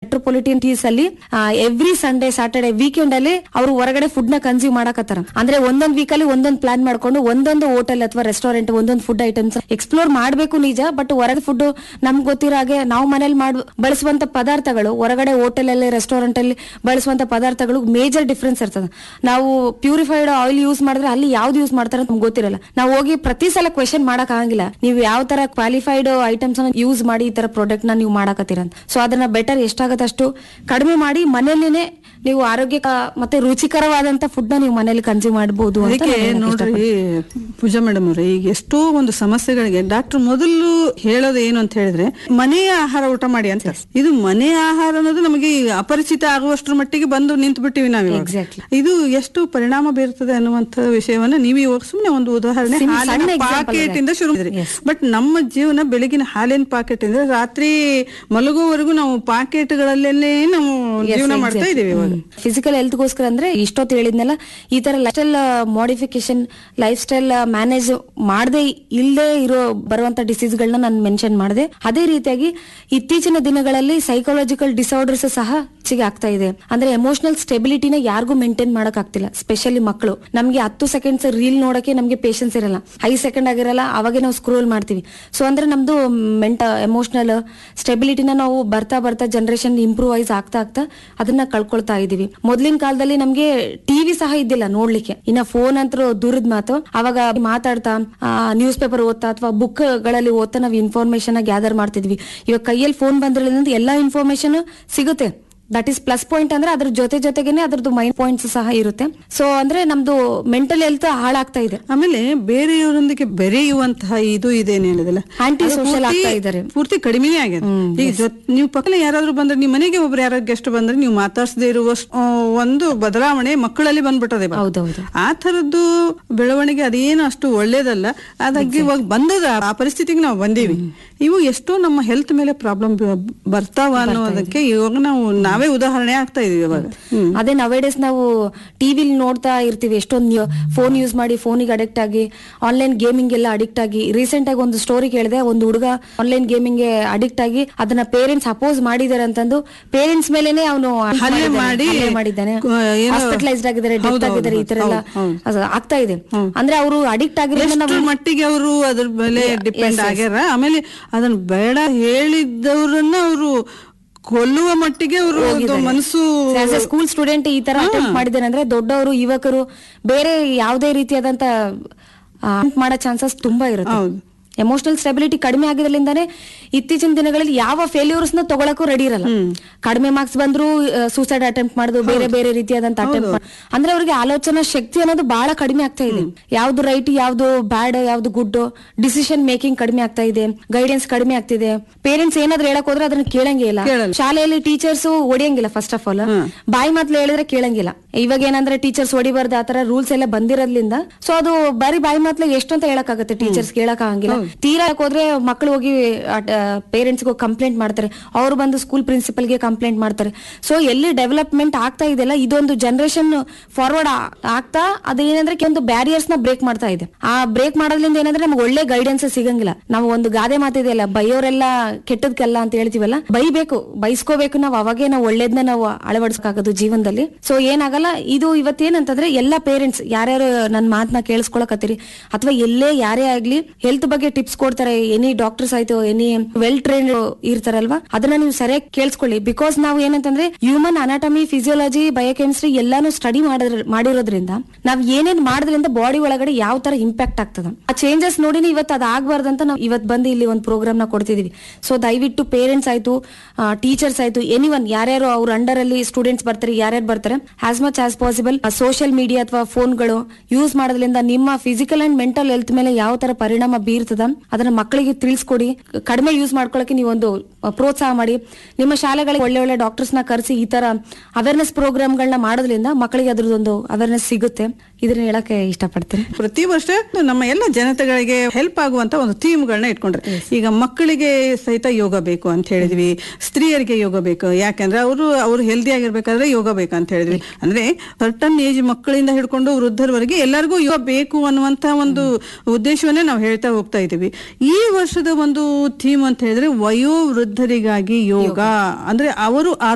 Metropolitan cities ಅಲ್ಲಿ every Sunday Saturday weekend ಅಲ್ಲಿ ಅವರು ಹೊರಗಡೆ ಫುಡ್ ನ ಕನ್ಸ್ಯೂಮ್ ಮಾಡಕತ್ತಾರ ಅಂದ್ರೆ ಒಂದೊಂದ್ ವೀಕ್ ಅಲ್ಲಿ ಒಂದೊಂದ್ ಪ್ಲಾನ್ ಮಾಡ್ಕೊಂಡು ಒಂದೊಂದು ಹೋಟೆಲ್ ಅಥವಾ ರೆಸ್ಟೋರೆಂಟ್ ಒಂದೊಂದು ಫುಡ್ ಐಟಮ್ಸ್ ಎಕ್ಸ್ಪ್ಲೋರ್ ಮಾಡ್ಬೇಕು ನಿಜ ಬಟ್ ಹೊರಗೆ ಫುಡ್ ನಮ್ಗೆ ಗೊತ್ತಿರೋ ಹಾಗೆ ನಾವು ಮನೇಲಿ ಮಾಡ್ ಬಳಸುವಂತ ಪದಾರ್ಥಗಳು ಹೊರಗಡೆ ಹೋಟೆಲ್ ಅಲ್ಲಿ ರೆಸ್ಟೋರೆಂಟ್ ಅಲ್ಲಿ ಬಳಸುವಂತ ಪದಾರ್ಥಗಳು ಮೇಜರ್ ಡಿಫ್ರೆನ್ಸ್ ಇರ್ತದೆ ನಾವು ಪ್ಯೂರಿಫೈಡ್ ಆಯಿಲ್ ಯೂಸ್ ಮಾಡಿದ್ರೆ ಅಲ್ಲಿ ಯಾವ್ದು ಯೂಸ್ ಮಾಡ್ತಾರೆ ಅಂತ ನಮ್ಗೆ ಗೊತ್ತಿರಲ್ಲ ನಾವು ಹೋಗಿ ಪ್ರತಿ ಸಲ ಕ್ವೆಶನ್ ಮಾಡಕ್ ಆಗಂಗಿಲ್ಲ ನೀವು ಯಾವ ತರ ಕ್ವಾಲಿಫೈಡ್ ಐಟಮ್ಸ್ ಅನ್ನ ಯೂಸ್ ಮಾಡಿ ಈ ತರ ಪ್ರಾಡಕ್ಟ್ ನ ನೀವು ಮಾಡಕತ್ತೀರ ಅಂತ ಸೊ ಅದನ್ನ ಬೆಟರ್ ಎಷ್ಟಾಗತ್ತೆ ಅಷ್ಟು ಕಡಿಮೆ ಮಾಡಿ ಮನೇಲಿನೇ ನೀವು ಆರೋಗ್ಯ ಮತ್ತೆ ರುಚಿಕರವಾದಂತ ಫುಡ್ ನ ನೀವು ಮನೇಲಿ ಕನ್ಸ್ಯೂಮ್ ಮಾಡಬಹುದು ಅಂತ ಅದಕ್ಕೆ ನಾನು ಹೇಳಕ್ ನೋಡ್ರಿ ಪೂಜಾ ಮೇಡಮ್ ಅವ್ರೆ ಈಗ ಎಷ್ಟೋ ಒಂದು ಸಮಸ್ಯೆಗಳಿಗೆ ಡಾಕ್ಟರ್ ಮೊದಲು ಹೇಳೋದು ಏನು ಅಂತ ಹೇಳಿದ್ರೆ ಮನೆಯ ಆಹಾರ ಊಟ ಮಾಡಿ ಅಂತ ಇದು ಮನೆಯ ಆಹಾರ ಅನ್ನೋದು ನಮಗೆ ಈ ಅಪರಿಚಿತ ಆಗುವಷ್ಟರ ಮಟ್ಟಿಗೆ ಬಂದು ನಿಂತು ಬಿಟ್ಟಿವಿ ನಾವು ಇವಾಗ. Exactly. ಇದು ಎಷ್ಟು ಪರಿಣಾಮ ಬೀರ್ತದೆ ಅನ್ನುವಂತ ವಿಷಯವನ್ನ ನೀವು ಇವಾಗ ಸುಮ್ಮನೆ ಒಂದು ಉದಾಹರಣೆ ಸಿಂ- ಹಾಲಿನ ಸಣ್ಣ example ಪಾಕೆಟ್ ಇದೆ. ಇಂದ ಶುರು ಬಟ್ ನಮ್ಮ ಜೀವನ ಬೆಳಗಿನ ಹಾಲಿನ ಪಾಕೆಟ್ ಇಂದ ರಾತ್ರಿ ಮಲಗುವವರೆಗೂ ನಾವು ಪಾಕೆಟ್ಗಳಲ್ಲೇ ನಾವು ಜೀವನ ಮಾಡ್ತಾ ಇದೀವಿ ಇವಾಗ ಫಿಸಿಕಲ್ ಹೆಲ್ತ್ಗೋಸ್ಕರ ಅಂದ್ರೆ ಇಷ್ಟೊತ್ತು ಹೇಳಿದ್ನಲ್ಲ ಈ ತರ lifestyle modification lifestyle manage ಮಾಡದೆ ಇಲ್ಲದೆ ಇರೋ ಬರುವಂತ ಡಿಸೀಸ್ ಗಳನ್ನ ನಾನು ಮೆನ್ಷನ್ ಮಾಡಿದೆ ಅದೇ ರೀತಿಯಾಗಿ ಇತ್ತೀಚಿನ ದಿನಗಳಲ್ಲಿ ಸೈಕಾಲಜಿಕಲ್ ಡಿಸಾರ್ಡರ್ಸ್ ಸಹ ಹೆಚ್ಚಿಗೆ ಆಗ್ತಾ ಇದೆ ಅಂದ್ರೆ ಎಮೋಷನಲ್ ಸ್ಟೆಬಿಲಿಟಿನ ಯಾರಿಗೂ ಮೇಂಟೈನ್ ಮಾಡಕ್ ಆಗ್ತಿಲ್ಲ ಸ್ಪೆಷಲಿ ಮಕ್ಕಳು ನಮ್ಗೆ ಹತ್ತು ಸೆಕೆಂಡ್ಸ್ ರೀಲ್ ನೋಡಕ್ಕೆ ನಮ್ಗೆ ಪೇಷನ್ಸ್ ಇರಲ್ಲ ಐದು ಸೆಕೆಂಡ್ ಆಗಿರಲ್ಲ ಅವಾಗೆ ನಾವು ಸ್ಕ್ರೋಲ್ ಮಾಡ್ತೀವಿ ಸೊ ಅಂದ್ರೆ ನಮ್ದು ಮೆಂಟ ಎಮೋಷನಲ್ ಸ್ಟೆಬಿಲಿಟಿನ ನಾವು ಬರ್ತಾ ಬರ್ತಾ ಜನರೇಷನ್ ಇಂಪ್ರೂವೈಸ್ ಆಗ್ತಾ ಆಗ್ತಾ ಅದನ್ನ ಕಳ್ಕೊಳ್ತಾ ಇದೀವಿ ಮೊದ್ಲಿನ ಕಾಲದಲ್ಲಿ ನಮ್ಗೆ ಟಿವಿ ಸಹ ಇದ್ದಿಲ್ಲ ನೋಡ್ಲಿಕ್ಕೆ ಇನ್ನ ಫೋನ್ ಅಂತೂ ದೂರದ ಮಾತು ಅವಾಗ ಮಾತಾಡ್ತಾ ನ್ಯೂಸ್ ಪೇಪರ್ ಓದ್ತಾ ಅಥವಾ ಬುಕ್ ಗಳಲ್ಲಿ ಓದ್ತಾ ನಾವು ಇನ್ಫಾರ್ಮೇಶನ್ ಗ್ಯಾದರ್ ಮಾಡ್ತಿದ್ವಿ ಇವಾಗ ಕೈಯಲ್ಲಿ ಫೋನ್ ಬಂದಿರೋದ್ರಿಂದ ಎಲ್ಲಾ ಇನ್ಫಾರ್ಮೇಶನ್ ಸಿಗುತ್ತೆ ದಟ್ ಈಸ್ ಪ್ಲಸ್ ಪಾಯಿಂಟ್ ಅಂದ್ರೆ ಅದ್ರ ಜೊತೆ ಜೊತೆಗೇನೆ ಅದ್ರದ್ದು ಮೈನ್ ಪಾಯಿಂಟ್ಸ್ ಸಹ ಇರುತ್ತೆ ಸೊ ಅಂದ್ರೆ ನಮ್ದು ಮೆಂಟಲ್ ಹೆಲ್ತ್ ಹಾಳಾಗ್ತಾ ಇದೆ ಆಮೇಲೆ ಬೇರೆಯವರೊಂದಿಗೆ ಬೆರೆಯುವಂತಹ ಇದು ಇದೇನು ಹೇಳಿದಲ್ಲ Anti ಅದು social ಪೂರ್ತಿ- ಆಗ್ತಾ ಇದ್ದಾರೆ. ಪೂರ್ತಿ ಕಡಿಮೆನೇ ಆಗಿದೆ ಈಗ ಜೊತ್- ನೀವು ಪಕ್ಕದಲ್ಲಿ ಯಾರಾದ್ರೂ ಬಂದ್ರೆ ನಿಮ್ಮ ಮನೆಗೆ ಒಬ್ರು ಯಾರೋ ಗೆಸ್ಟ್ ಬಂದ್ರೆ ನೀವು ಮಾತಾಡ್ಸದೇ ಇರುವಷ್ಟು ಆ, ಒಂದು ಬದಲಾವಣೆ ಮಕ್ಕಳಲ್ಲಿ ಬಂದ್ಬಿಟ್ಟದೆ ಇವಾಗ. ಹೌದೌದು ಆ ತರದ್ದು ಬೆಳವಣಿಗೆ ಅದೇನು ಅಷ್ಟು ಒಳ್ಳೇದಲ್ಲ ಅದಾಗಿ ಇವಾಗ ಬಂದದ ಆ ಪರಿಸ್ಥಿತಿಗೆ ನಾವು ಬಂದೀವಿ ಇವು ಎಷ್ಟೋ ನಮ್ಮ ಹೆಲ್ತ್ ಮೇಲೆ ಪ್ರಾಬ್ಲಮ್ ಬರ್ತಾವ ಅನ್ನೋದಕ್ಕೆ ಇವಾಗ ನಾವು ನಾವೇ ಉದಾಹರಣೆ ಆಗ್ತಾ ಇದೀವಿ ಇವಾಗ ಹ್ಮ್ ಅದೇ ನವೇಡೇಸ್ ನಾವು ಟಿವಿಲಿ ನೋಡ್ತಾ ಇರ್ತೀವಿ ಎಷ್ಟೊಂದು ಫೋನ್ ಯೂಸ್ ಮಾಡಿ ಫೋನಿಗೆ ಅಡಿಕ್ಟ್ ಆಗಿ ಆನ್ಲೈನ್ ಗೇಮಿಂಗ್ ಎಲ್ಲ ಅಡಿಕ್ಟ್ ಆಗಿ ರೀಸೆಂಟ್ ಆಗಿ ಒಂದು ಸ್ಟೋರಿ ಕೇಳಿದೆ ಒಂದು ಹುಡುಗ ಆನ್ಲೈನ್ ಗೇಮಿಂಗ್ ಗೆ ಅಡಿಕ್ಟ್ ಆಗಿ ಅದನ್ನ ಪೇರೆಂಟ್ಸ್ ಅಪೋಸ್ ಮಾಡಿದ್ದಾರೆ ಅಂತಂದು ಪೇರೆಂಟ್ಸ್ ಮೇಲೆನೆ ಅವನು ಹಲ್ಲೆ ಮಾಡಿ, ಮಾಡಿದ್ದಾನೆ ಕ- ಏನೋ- ಹಾಸ್ಪಿಟಲೈಸ್ಡ್ ಆಗಿದ್ದಾರೆ ಡೆತ್ ಹೌದು, ಆಗಿದ್ದಾರೆ ಈ ಹೌದು, ತರ ಎಲ್ಲ ಹೌದು, ಅದು ಆಗ್ತಾ ಇದೆ ಅಂದ್ರೆ ಅವರು ಅಡಿಕ್ಟ್ ಆಗಿರೋದನ್ನ ನಾವು ಎಷ್ಟು ಮಟ್ಟಿಗೆ ಅವರು ಅದ್ರ ಮೇಲೆ ಡಿಪೆಂಡ್ ಆಗ್ಯಾರ ಆಮೇಲೆ ಅದನ್ನ ಬೇಡ ಹೇಳಿದ್ದವ್ರನ್ನ ಅವರು ಕೊಲ್ಲುವ ಮಟ್ಟಿಗೆ ಅವರು ಮನಸ್ಸು ಸ್ಕೂಲ್ ಸ್ಟೂಡೆಂಟ್ ಈ ತರ ಅಟೆಂಪ್ಟ್ ಮಾಡಿದ್ದೇನೆ ಅಂದ್ರೆ ದೊಡ್ಡವರು ಯುವಕರು ಬೇರೆ ಯಾವುದೇ ರೀತಿಯಾದಂತ ಅಟೆಂಪ್ಟ್ ಮಾಡೋ ಚಾನ್ಸಸ್ ತುಂಬಾ ಇರುತ್ತೆ ಹೌದು. ಎಮೋಷನಲ್ ಸ್ಟೆಬಿಲಿಟಿ ಕಡಿಮೆ ಆಗಿದ್ರಿಂದ ಇತ್ತೀಚಿನ ದಿನಗಳಲ್ಲಿ ಯಾವ ಫೇಲ್ಯೂರ್ಸ್ ನ ತಗೊಳಕ್ಕೂ ರೆಡಿ ಇರಲ್ಲ ಕಡಿಮೆ ಮಾರ್ಕ್ಸ್ ಬಂದ್ರು ಸೂಸೈಡ್ ಅಟೆಂಪ್ಟ್ ಮಾಡುದು ಬೇರೆ ಬೇರೆ ರೀತಿಯಾದಂತ ಅಟೆಂಪ್ಟ್ ಅಂದ್ರೆ ಅವ್ರಿಗೆ ಆಲೋಚನಾ ಶಕ್ತಿ ಅನ್ನೋದು ಬಹಳ ಕಡಿಮೆ ಆಗ್ತಾ ಇದೆ ಯಾವ್ದು ರೈಟ್ ಯಾವ್ದು ಬ್ಯಾಡ್ ಯಾವ್ದು ಗುಡ್ ಡಿಸಿಷನ್ ಮೇಕಿಂಗ್ ಕಡಿಮೆ ಆಗ್ತಾ ಇದೆ ಗೈಡೆನ್ಸ್ ಕಡಿಮೆ ಆಗ್ತಿದೆ ಪೇರೆಂಟ್ಸ್ ಏನಾದ್ರು ಹೇಳಕ್ ಹೋದ್ರೆ ಅದನ್ನ ಕೇಳಂಗೇ ಇಲ್ಲ ಕೇಳಲ್ಲ. ಶಾಲೆಯಲ್ಲಿ ಟೀಚರ್ಸ್ ಹೊಡಿಯಂಗಿಲ್ಲ ಫಸ್ಟ್ ಆಫ್ ಆಲ್ ಬಾಯಿ ಮಾತ್ಲು ಹೇಳಿದ್ರೆ ಕೇಳಂಗಿಲ್ಲ ಇವಾಗ ಏನಂದ್ರೆ ಟೀಚರ್ಸ್ ಹೊಡಿಬಾರ್ದು ಆತರ ರೂಲ್ಸ್ ಎಲ್ಲ ಬಂದಿರೋದ್ರಿಂದ ಸೊ ಅದು ಬರೀ ಬಾಯಿ ಮಾತ್ಲು ಎಷ್ಟು ಅಂತ ಹೇಳಕ್ ಆಗುತ್ತೆ ಟೀಚರ್ಸ್ ಕೇಳಕ್ ಆಗಂಗಿಲ್ಲ ತೀರಾ ಹೋದ್ರೆ ಮಕ್ಕಳು ಹೋಗಿ ಪೇರೆಂಟ್ಸ್ ಕಂಪ್ಲೇಂಟ್ ಮಾಡ್ತಾರೆ ಅವ್ರು ಬಂದು ಸ್ಕೂಲ್ ಪ್ರಿನ್ಸಿಪಲ್ ಗೆ ಕಂಪ್ಲೇಂಟ್ ಮಾಡ್ತಾರೆ ಸೊ ಎಲ್ಲಿ ಡೆವಲಪ್ಮೆಂಟ್ ಆಗ್ತಾ ಇದೆಯಲ್ಲ ಇದೊಂದು ಜನರೇಷನ್ ಫಾರ್ವರ್ಡ್ ಆಗ್ತಾ ಅದೇನಂದ್ರೆ ಕೆಲವೊಂದು ಬ್ಯಾರಿಯರ್ಸ್ ನ ಬ್ರೇಕ್ ಮಾಡ್ತಾ ಇದೆ ಆ ಬ್ರೇಕ್ ಮಾಡೋದ್ರಿಂದ ಏನಂದ್ರೆ ನಮ್ಗೆ ಒಳ್ಳೆ ಗೈಡೆನ್ಸ್ ಸಿಗಂಗಿಲ್ಲ ನಾವು ಒಂದು ಗಾದೆ ಮಾತಿದೆಯಲ್ಲ ಬೈಯೋರೆಲ್ಲ ಕೆಟ್ಟದ್ಕಲ್ಲ ಅಂತ ಹೇಳ್ತೀವಲ್ಲ ಬೈಬೇಕು ಬೈಸ್ಕೋಬೇಕು ನಾವು ಅವಾಗೇ ನಾವು ಒಳ್ಳೇದ್ನ ನಾವು ಅಳವಡಿಸಕ್ಕಾಗೋದು ಜೀವನದಲ್ಲಿ ಸೊ ಏನಾಗಲ್ಲ ಇದು ಇವತ್ತೇನಂತಂದ್ರೆ ಎಲ್ಲಾ ಪೇರೆಂಟ್ಸ್ ಯಾರ್ಯಾರು ನನ್ನ ಮಾತನ್ನ ಕೇಳಿಸ್ಕೊಳಕತ್ತೀರಿ ಅಥವಾ ಎಲ್ಲೇ ಯಾರೇ ಆಗ್ಲಿ ಹೆಲ್ತ್ ಬಗ್ಗೆ ಟಿಪ್ಸ್ ಕೊಡ್ತಾರೆ ಎನಿ ಡಾಕ್ಟರ್ಸ್ ಆಯ್ತು ಎನಿ ವೆಲ್ ಟ್ರೈನ್ ಇರ್ತಾರಲ್ವಾ ಅದನ್ನ ನೀವು ಸರಿಯಾಗಿ ಕೇಳಿಸ್ಕೊಳ್ಳಿ ಬಿಕಾಸ್ ನಾವು ಏನಂತಂದ್ರೆ ಹ್ಯೂಮನ್ ಅನಾಟಮಿ ಫಿಸಿಯೋಲಜಿ ಬಯೋಕೆಮಿಸ್ಟ್ರಿ ಎಲ್ಲಾನು ಸ್ಟಡಿ ಮಾಡಿರೋದ್ರಿಂದ ನಾವ್ ಏನೇನ್ ಮಾಡೋದ್ರಿಂದ ಬಾಡಿ ಒಳಗಡೆ ಯಾವ ತರ ಇಂಪ್ಯಾಕ್ಟ್ ಆಗ್ತದ ಆ ಚೇಂಜಸ್ ನೋಡಿನಿ ಇವತ್ತು ಅದ್ ಆಗ್ಬಾರ್ದಂತ ನಾವು ಇವತ್ತು ಬಂದು ಇಲ್ಲಿ ಒಂದು ಪ್ರೋಗ್ರಾಮ್ ನ ಕೊಡ್ತಿದೀವಿ ಸೊ ದಯವಿಟ್ಟು ಪೇರೆಂಟ್ಸ್ ಆಯ್ತು ಟೀಚರ್ಸ್ ಆಯ್ತು ಎನಿ ಒನ್ ಯಾರ್ಯಾರು ಅವ್ರ ಅಂಡರ್ ಅಲ್ಲಿ ಸ್ಟೂಡೆಂಟ್ಸ್ ಬರ್ತಾರೆ ಯಾರ್ಯಾರು ಬರ್ತಾರೆ as much as possible social media ಅಥವಾ ಫೋನ್ಗಳು ಯೂಸ್ ಮಾಡೋದ್ರಿಂದ ನಿಮ್ಮ ಫಿಸಿಕಲ್ ಅಂಡ್ ಮೆಂಟಲ್ ಹೆಲ್ತ್ ಮೇಲೆ ಯಾವ ತರ ಪರಿಣಾಮ ಬೀರ್ತದ ಅದನ್ನ ಮಕ್ಕಳಿಗೆ ತಿಳಿಸ್ಕೊಡಿ ಕಡಿಮೆ ಯೂಸ್ ಮಾಡ್ಕೊಳಕ್ಕೆ ನೀವೊಂದು ಆ, ಪ್ರೋತ್ಸಾಹ ಮಾಡಿ ನಿಮ್ಮ ಶಾಲೆಗಳಿಗೆ ಒಳ್ಳೆ ಒಳ್ಳೆ ಡಾಕ್ಟರ್ಸ್ ನ ಕರೆಸಿ ಈ ತರ ಅವೇರ್ನೆಸ್ ಪ್ರೋಗ್ರಾಮ್ಗಳನ್ನ ಮಾಡೋದ್ರಿಂದ ಮಕ್ಕಳಿಗೆ ಅದ್ರದ್ದೊಂದು ಅವೇರ್ನೆಸ್ ಸಿಗುತ್ತೆ ಇದನ್ನ ಹೇಳಕ್ಕೆ ಇಷ್ಟಪಡ್ತೀನಿ ಪ್ರತಿ ವರ್ಷ ನಮ್ಮ ಎಲ್ಲ ಜನತೆಗಳಿಗೆ ಹೆಲ್ಪ್ ಆಗುವಂತ ಒಂದು ಥೀಮ್ಗಳನ್ನ ಇಟ್ಕೊಂಡ್ರೆ ಈಗ ಮಕ್ಕಳಿಗೆ ಸಹಿತ ಯೋಗ ಬೇಕು ಅಂತ ಹೇಳಿದ್ವಿ ಸ್ತ್ರೀಯರಿಗೆ ಯೋಗ ಬೇಕು ಯಾಕಂದ್ರೆ ಅವರು ಅವ್ರು ಹೆಲ್ದಿ ಆಗಿರ್ಬೇಕಾದ್ರೆ ಯೋಗ ಬೇಕು ಅಂತ ಹೇಳಿದ್ವಿ ಅಂದ್ರೆ ಸರ್ಟನ್ ಏಜ್ ಮಕ್ಕಳಿಂದ ಹಿಡ್ಕೊಂಡು ವೃದ್ಧರವರೆಗೆ ಎಲ್ಲರಿಗೂ ಯೋಗ ಬೇಕು ಅನ್ನುವಂತ ಒಂದು ಉದ್ದೇಶವನ್ನೇ ನಾವು ಹೇಳ್ತಾ ಹೋಗ್ತಾ ಇದೀವಿ ಈ ವರ್ಷದ ಒಂದು ಥೀಮ್ ಅಂತ ಹೇಳಿದ್ರೆ ವಯೋವೃದ್ಧರಿಗಾಗಿ ಯೋಗ ಅಂದ್ರೆ ಅವರು